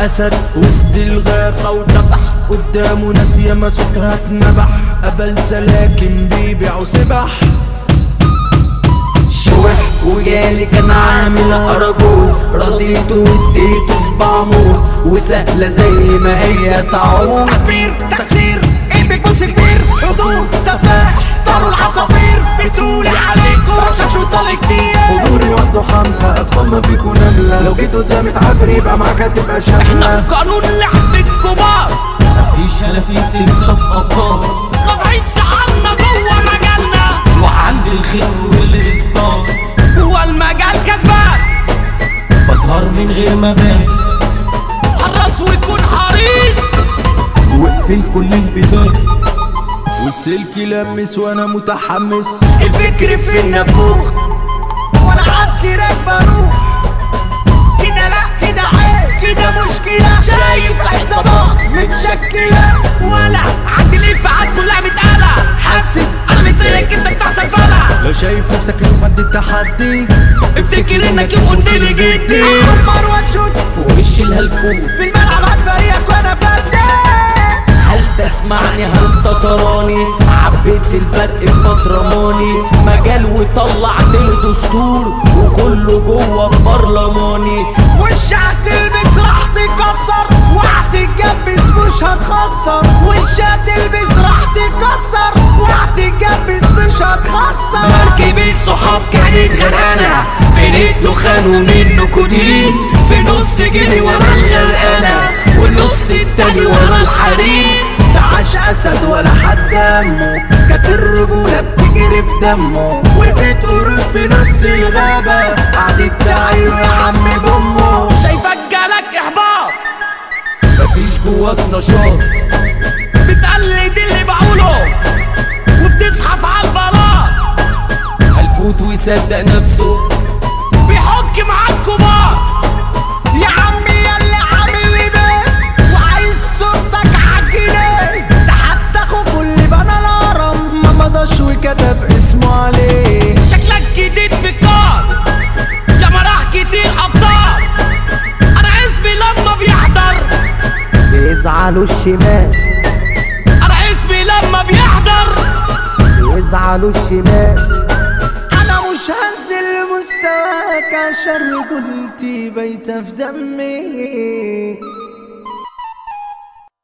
اسد وسط الغابة وذبح قدامه ناس ياما صوتها اتنبح قبل سلاكن بيبيعوا سبح شوح وجالي كان عامل اراجوز رضيته واديته صباع موز وسهلة زي ما هي تعوز تكسير تكسير ايبك بوس كبير حضور سفاح طاروا العصافير بتقولي عليكم رشاش وطلق كتير حضوري وحده حملة اطفال ما فيكوا نملة لو جيت قدامي تعافر يبقى معاك هتبقى شاملة قانون لعب الكبار مفيش هلافين تكسب ابطال رافعين شعارنا جوه مجالنا وعند الخير والاصدار جوه المجال كسبان بظهر من غير ما بان حرص ويكون حريص واقفل كل البيبان والسلك لمس وانا متحمس الفكر في النافوخ وانا عدي راكبه روح كده لا كده عيب كده مشكلة شايف العصابات متشكلة ولا عندي الانفعال كلها متقلة حاسس انا مش زيك انت بتاع سفالة لو شايف نفسك يوم قد التحدي افتكر انك يوم قلت لي جدي عمر وشوت فوق وش الهلفوت في الملعب هتفريقك وانا فردان هل تسمعني هل تطراني عبيت البرق ببطرماني مجال وطلعت له دستور وكله جوه البرلماني وش هتلبس راح تكسر وهتتجبس مش هتخسر وش هتلبس راح تكسر وهتتجبس مش هتخسر مركب الصحاب كانت غرقانة بين الدخان ومن نكودين في نص جنيه ورا الغرقانة والنص التاني ورا الحريم تعاش اسد ولا حد دمه كانت الرجولة بتجري في دمه وقفت قرود في نص الغابة قعدت تعيله يا عم بامه شايفك جالك احباط مفيش جواك نشاط بتقلد اللي بقوله وبتزحف على البلاط هلفوت ويصدق نفسه بيحك مع الكبار يا عمي ياللي عامل لي بيه وعايز صورتك عالجنيه ده حتى اخوك اللي بنى الهرم ما مضاش وكتب اسمه عليه شكلك جديد في الكار يا مراح كتير ابطال انا اسمي لما بيحضر بيزعلوا الشمال انا اسمي لما بيحضر بيزعلوا الشمال انا مش هنزل لمستواك عشان رجولتي بايته في دمي